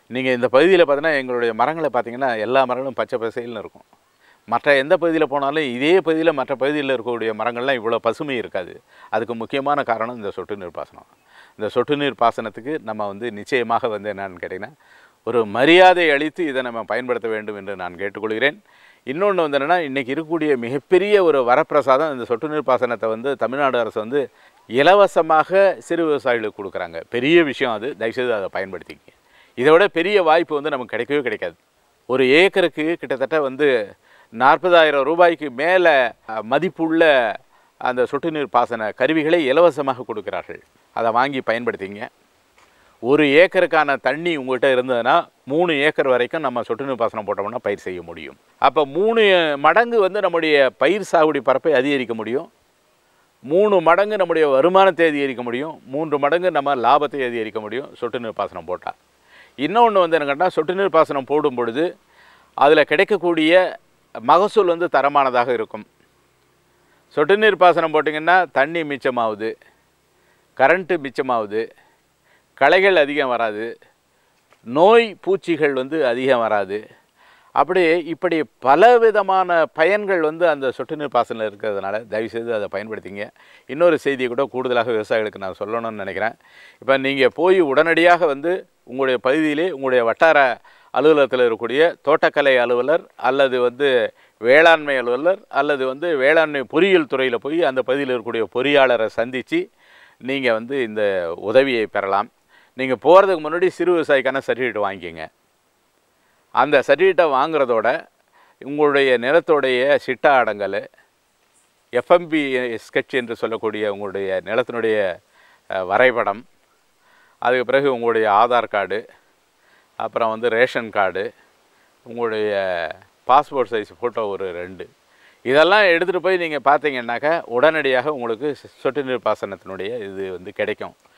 நீங்கள் இந்த பகுதியில் பார்த்தீங்கன்னா எங்களுடைய மரங்களை பார்த்தீங்கன்னா எல்லா மரங்களும் பச்சை பசைல்னு இருக்கும் மற்ற எந்த பகுதியில் போனாலும் இதே பகுதியில் மற்ற பகுதியில் இருக்கக்கூடிய மரங்கள்லாம் இவ்வளோ பசுமை இருக்காது அதுக்கு முக்கியமான காரணம் இந்த சொட்டு நீர் பாசனம் இந்த சொட்டு நீர் பாசனத்துக்கு நம்ம வந்து நிச்சயமாக வந்து என்னன்னு கேட்டிங்கன்னா ஒரு மரியாதை அளித்து இதை நம்ம பயன்படுத்த வேண்டும் என்று நான் கேட்டுக்கொள்கிறேன் இன்னொன்று வந்து என்னென்னா இன்றைக்கி இருக்கக்கூடிய மிகப்பெரிய ஒரு வரப்பிரசாதம் இந்த சொட்டு நீர் பாசனத்தை வந்து தமிழ்நாடு அரசு வந்து இலவசமாக சிறு விவசாயிகளுக்கு கொடுக்குறாங்க பெரிய விஷயம் அது தயவுசெய்து அதை பயன்படுத்திக்கங்க இதை விட பெரிய வாய்ப்பு வந்து நமக்கு கிடைக்கவே கிடைக்காது ஒரு ஏக்கருக்கு கிட்டத்தட்ட வந்து நாற்பதாயிரம் ரூபாய்க்கு மேலே அஹ், மதிப்புள்ள அந்த சொட்டு நீர் பாசன கருவிகளை இலவசமாக கொடுக்கிறார்கள் அதை வாங்கி பயன்படுத்திங்க ஒரு ஏக்கருக்கான தண்ணி உங்கள்கிட்ட இருந்ததுன்னா மூணு ஏக்கர் வரைக்கும் நம்ம சொட்டு நீர் பாசனம் போட்டோம்னா பயிர் செய்ய முடியும் அப்போ மூணு மடங்கு வந்து நம்முடைய பயிர் சாகுடி பரப்பை அதிகரிக்க முடியும் மூணு மடங்கு நம்முடைய வருமானத்தை அதிகரிக்க முடியும் மூன்று மடங்கு நம்ம லாபத்தை அதிகரிக்க முடியும் சொட்டு நீர் பாசனம் போட்டால் இன்னொன்று வந்து என்ன கேட்டால் சொட்டு நீர் பாசனம் போடும் பொழுது அதில் கிடைக்கக்கூடிய மகசூல் வந்து தரமானதாக இருக்கும் சொட்டு நீர் பாசனம் போட்டிங்கன்னா தண்ணி மிச்சமாகுது கரண்ட்டு மிச்சமாகுது களைகள் அதிகம் வராது நோய் பூச்சிகள் வந்து அதிகம் வராது அப்படி இப்படி பலவிதமான பயன்கள் வந்து அந்த சொட்டு நீர் பாசனில் இருக்கிறதுனால தயவுசெய்து அதை பயன்படுத்திங்க இன்னொரு செய்தியை கூட கூடுதலாக விவசாயிகளுக்கு நான் சொல்லணும்னு நினைக்கிறேன் இப்போ நீங்கள் போய் உடனடியாக வந்து உங்களுடைய பகுதியிலே உங்களுடைய வட்டார அலுவலகத்தில் இருக்கக்கூடிய தோட்டக்கலை அலுவலர் அல்லது வந்து வேளாண்மை அலுவலர் அல்லது வந்து வேளாண்மை பொறியியல் துறையில் போய் அந்த பகுதியில் இருக்கக்கூடிய பொறியாளரை சந்தித்து நீங்கள் வந்து இந்த உதவியை பெறலாம் நீங்கள் போகிறதுக்கு முன்னாடி சிறு விவசாயிக்கான சர்டிஃபிகேட் வாங்கிக்கோங்க அந்த சர்டிஃபிகேட்டை வாங்குறதோட உங்களுடைய நிலத்தோடைய சிட்டா அடங்கல் எஃப்எம்பி ஸ்கெட்ச் என்று சொல்லக்கூடிய உங்களுடைய நிலத்தினுடைய அஹ், வரைபடம் அதுக்கு பிறகு உங்களுடைய ஆதார் கார்டு அப்புறம் வந்து ரேஷன் கார்டு உங்களுடைய பாஸ்போர்ட் சைஸ் ஃபோட்டோ ஒரு ரெண்டு இதெல்லாம் எடுத்துகிட்டு போய் நீங்கள் பார்த்தீங்கன்னாக்கா உடனடியாக உங்களுக்கு சொட்டு நீர் பாசனத்தினுடைய இது வந்து கிடைக்கும்